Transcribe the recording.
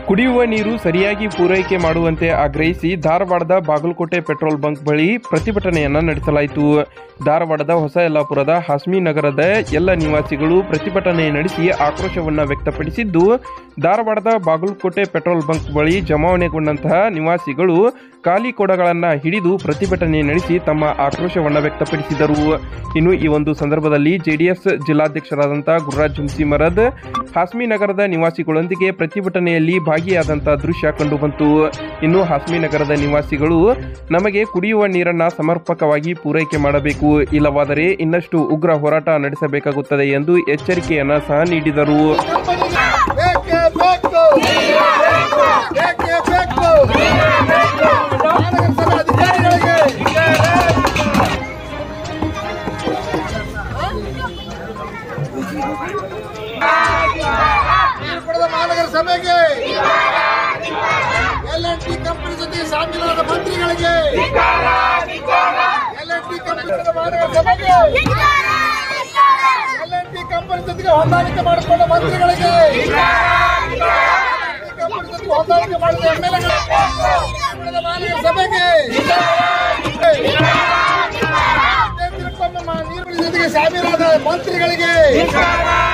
ಕುಡಿಯುವ ನೀರು ಸರಿಯಾಗಿ ಪೂರೈಕೆ ಮಾಡುವಂತೆ ಆಗ್ರಹಿಸಿ ಧಾರವಾಡದ ಬಾಗಲಕೋಟೆ ಪೆಟ್ರೋಲ್ ಬಂಕ್ ಬಳಿ ಪ್ರತಿಭಟನೆಯನ್ನ ನಡೆಸಲಾಯಿತು ಧಾರವಾಡದ ಹೊಸ ಯಲ್ಲಾಪುರದ ಹಾಸ್ಮಿ ನಗರದ ಎಲ್ಲ ನಿವಾಸಿಗಳು ಪ್ರತಿಭಟನೆ ನಡೆಸಿ ಆಕ್ರೋಶವನ್ನ ವ್ಯಕ್ತಪಡಿಸಿದ್ದು ಧಾರವಾಡದ ಬಾಗಲಕೋಟೆ ಪೆಟ್ರೋಲ್ ಬಂಕ್ ಬಳಿ ಜಮಾವಣೆಗೊಂಡಂತಹ ನಿವಾಸಿಗಳು ಖಾಲಿ ಕೊಡಗಳನ್ನು ಹಿಡಿದು ಪ್ರತಿಭಟನೆ ನಡೆಸಿ ತಮ್ಮ ಆಕ್ರೋಶವನ್ನ ವ್ಯಕ್ತಪಡಿಸಿದರು ಇನ್ನು ಈ ಒಂದು ಸಂದರ್ಭದಲ್ಲಿ ಜೆಡಿಎಸ್ ಜಿಲ್ಲಾಧ್ಯಕ್ಷರಾದಂತಹ ಗುರುರಾಜ್ ಹುಂಸಿ ಮರದ್ ಹಾಸ್ಮಿ ನಗರದ ನಿವಾಸಿಗಳೊಂದಿಗೆ ಪ್ರತಿಭಟನೆಯಲ್ಲಿ ಭಾಗಿಯಾದಂತಹ ದೃಶ್ಯ ಕಂಡುಬಂತು ಇನ್ನು ಹಾಸ್ಮಿ ನಗರದ ನಿವಾಸಿಗಳು ನಮಗೆ ಕುಡಿಯುವ ನೀರನ್ನ ಸಮರ್ಪಕವಾಗಿ ಪೂರೈಕೆ ಮಾಡಬೇಕು ಇಲ್ಲವಾದರೆ ಇನ್ನಷ್ಟು ಉಗ್ರ ಹೋರಾಟ ನಡೆಸಬೇಕಾಗುತ್ತದೆ ಎಂದು ಎಚ್ಚರಿಕೆಯನ್ನ ಸಹ ನೀಡಿದರು ಬೇಕೇ ಬೇಕು ಬೇಕೇ ಬೇಕು ಮಹಾನಗರ ಸಭೆ ಅಧಿಕಾರಿಗಳಿಗೆ ಪಡೆದ ಮಹಾನಗರ ಸಭೆಗೆ ಎಲ್ ಎನ್ ಟಿ ಕಂಪನಿ ಜೊತೆ ಶಾಮೀಲಾದ ಮಂತ್ರಿಗಳಿಗೆ ಎಲ್ ಎನ್ ಟಿ ಕಂಪನಿ ಮಹಾನಗರ ಸಭೆಗೆ ಎಲ್ ಎನ್ ಟಿ ಕಂಪನಿ ಜೊತೆಗೆ ಹೊಂದಾಣಿಕೆ ಮಾಡಿಕೊಂಡ ಮಂತ್ರಿಗಳಿಗೆ ಕಂಪನಿ ಜೊತೆಗೆ ಹೊಂದಾಣಿಕೆ ಮಾಡಿದ ಎಂಎಲ್ಎ ಮಹಾನಗರ ಸಭೆಗೆ ಹದಿನೈದು ದಿನಕ್ಕೊಮ್ಮೆ ಮ- ನೀರು ಜೊತೆಗೆ ಶಾಮೀಲಾದ ಮಂತ್ರಿಗಳಿಗೆ